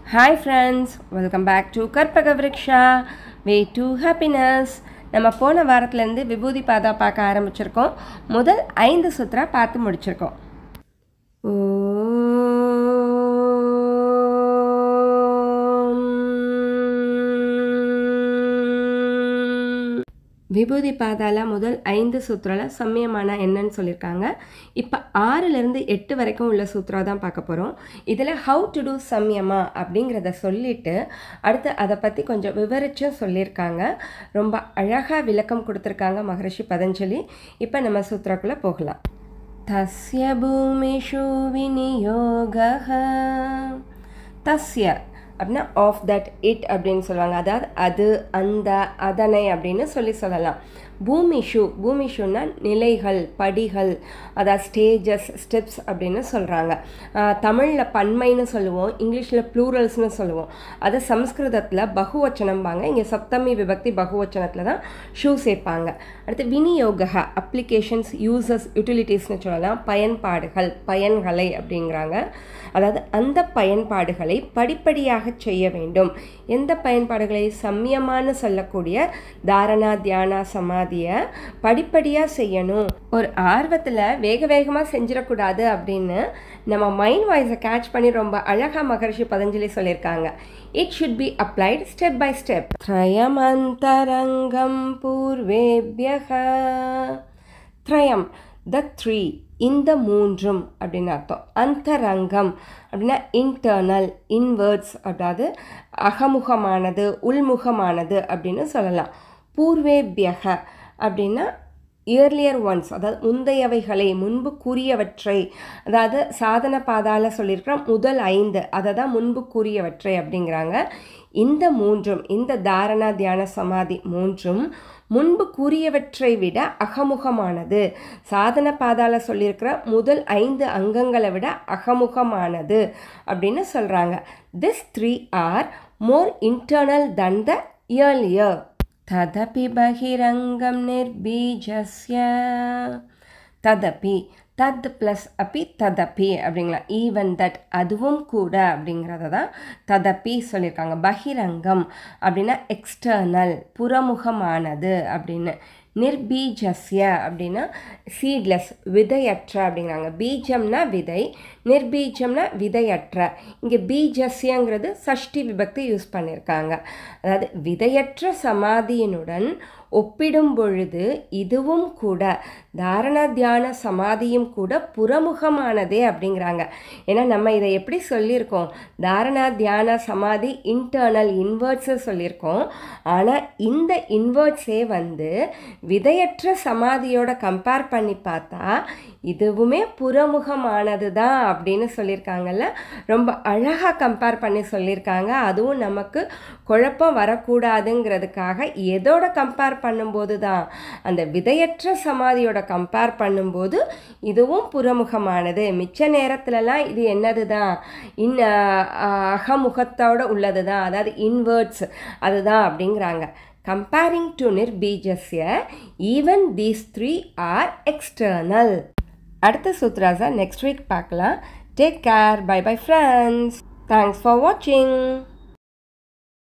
Hi friends welcome back to Karpaka Vriksha way to happiness நம்ம போன வாரத்துலேருந்து விபூதி பாதா பார்க்க ஆரம்பிச்சிருக்கோம் முதல் ஐந்து சுத்ரா பார்த்து முடிச்சிருக்கோம் ஓம். விபூதி பாதால முதல் ஐந்து சூத்திரால சம்யமானா என்னன்னு சொல்லியிருக்காங்க இப்போ ஆறுலேருந்து எட்டு வரைக்கும் உள்ள சூத்ரா தான் பார்க்க போகிறோம் இதில் ஹவு டு டூ சம்யமா அப்படிங்கிறத சொல்லிட்டு அடுத்து அதை பற்றி கொஞ்சம் விவரிச்சும் சொல்லியிருக்காங்க ரொம்ப அழகாக விளக்கம் கொடுத்துருக்காங்க மகரிஷி பதஞ்சலி இப்போ நம்ம சூத்ராக்குள்ளே போகலாம் தஸ்ய பூமிஷு விநியோகः தஸ்ய அப்படின்னா ஆஃப் தட் இட் அப்படின்னு சொல்லுவாங்க அதாவது அது அந்த அதனை அப்படின்னு சொல்லி சொல்லலாம் பூமிஷு பூமிஷுன்னா நிலைகள் படிகள் அதாவது ஸ்டேஜஸ் ஸ்டெப்ஸ் அப்படின்னு சொல்கிறாங்க தமிழில் பன்மைன்னு சொல்லுவோம் இங்கிலீஷில் ப்ளூரல்ஸ்னு சொல்லுவோம் அதை சம்ஸ்கிருதத்தில் பகுவச்சனம்பாங்க இங்கே சப்தமி விபக்தி பகுவச்சனத்தில் தான் ஷூ சேர்ப்பாங்க அடுத்து விநியோக அப்ளிகேஷன்ஸ் யூசஸ் யூட்டிலிட்டிஸ்னு சொல்லலாம் பயன்பாடுகள் பயன்களை அப்படிங்கிறாங்க அதாவது அந்த பயன்பாடுகளை படிப்படியாக செய்ய வேண்டும் எந்த பயன்பாடுகளை சம்யமானு சொல்லக்கூடிய தாரணா தியானா சமாதியை படிப்படியாக செய்யணும் ஒரு ஆர்வத்தில் வேக வேகமாக செஞ்சிடக்கூடாது அப்படின்னு நம்ம மைண்ட் வாய்ஸை கேட்ச் பண்ணி ரொம்ப அழகாக மகர்ஷி பதஞ்சலி சொல்லியிருக்காங்க it should be applied step by step த்ரயமந்தரங்கம் பூர்வேபியக த்ரயம் த த்ரீ இந்த மூன்றும் அப்படின்னு அர்த்தம் அந்தரங்கம் அப்படின்னா இன்டர்னல் இன்வேர்ட்ஸ் அதாவது அகமுகமானது உள்முகமானது அப்படின்னு சொல்லலாம் பூர்வேபியக அப்படின்னா இயர்லியர் ஒன்ஸ் அதாவது முந்தையவைகளை முன்பு கூறியவற்றை அதாவது சாதன பாதால சொல்லியிருக்கிற முதல் ஐந்து அதை தான் முன்பு கூறியவற்றை அப்படிங்கிறாங்க இந்த மூன்றும் இந்த தாரணா தியான சமாதி மூன்றும் முன்பு கூறியவற்றை விட அகமுகமானது சாதன பாதால சொல்லியிருக்கிற முதல் ஐந்து அங்கங்களை விட அகமுகமானது அப்படின்னு சொல்கிறாங்க this three are more internal than the earlier तदपि बहिरङ्गं निर्बीजस्य ததப்பி தத் ப்ளஸ் அப்பி ததப்பி அப்படிங்களா ஈவன் தட் அதுவும் கூட அப்படிங்கிறத தான் ததப்பி சொல்லியிருக்காங்க பகிரங்கம் அப்படின்னா எக்ஸ்டர்னல் புறமுகமானது அப்படின்னு நிர்பீஜஸ்ய அப்படின்னா சீட்லெஸ் விதையற்ற அப்படிங்கிறாங்க பீஜம்னா விதை நிர்பீஜம்னா விதையற்ற இங்கே பீஜஸ்யங்கிறது சஷ்டி விபக்தி யூஸ் பண்ணியிருக்காங்க அதாவது விதையற்ற சமாதியினுடன் ஒப்பிடும் பொழுது இதுவும் கூட தாரண தியான சமாதியும் கூட புறமுகமானதே அப்படிங்கிறாங்க ஏன்னா நம்ம இதை எப்படி சொல்லியிருக்கோம் தாரணா தியான சமாதி இன்டர்னல் இன்வெர்ட்ஸு சொல்லியிருக்கோம் ஆனால் இந்த இன்வெர்ட்ஸே வந்து விதையற்ற சமாதியோட கம்பேர் பண்ணி பார்த்தா இதுவுமே புறமுகமானது தான் அப்படின்னு சொல்லியிருக்காங்கல்ல ரொம்ப அழகாக கம்பேர் பண்ணி சொல்லியிருக்காங்க அதுவும் நமக்கு குழப்பம் வரக்கூடாதுங்கிறதுக்காக எதோட கம்பேர் பண்ணும்போது தான் அந்த விதையற்ற சமாதியோட கம்பேர் பண்ணும்போது இதுவும் புறமுகமானது மிச்ச நேரத்துலலாம் இது என்னது தான் இன் அகமுகத்தோட உள்ளது தான் அதாவது இன்வேர்ட்ஸ் அதுதான் அப்படிங்கிறாங்க கம்பேரிங் டு நிர்பீஜஸ்ய even these three are external அடுத்த சூத்ராஸை நெக்ஸ்ட் வீக் பார்க்கலாம் take care bye bye friends thanks for வாட்சிங்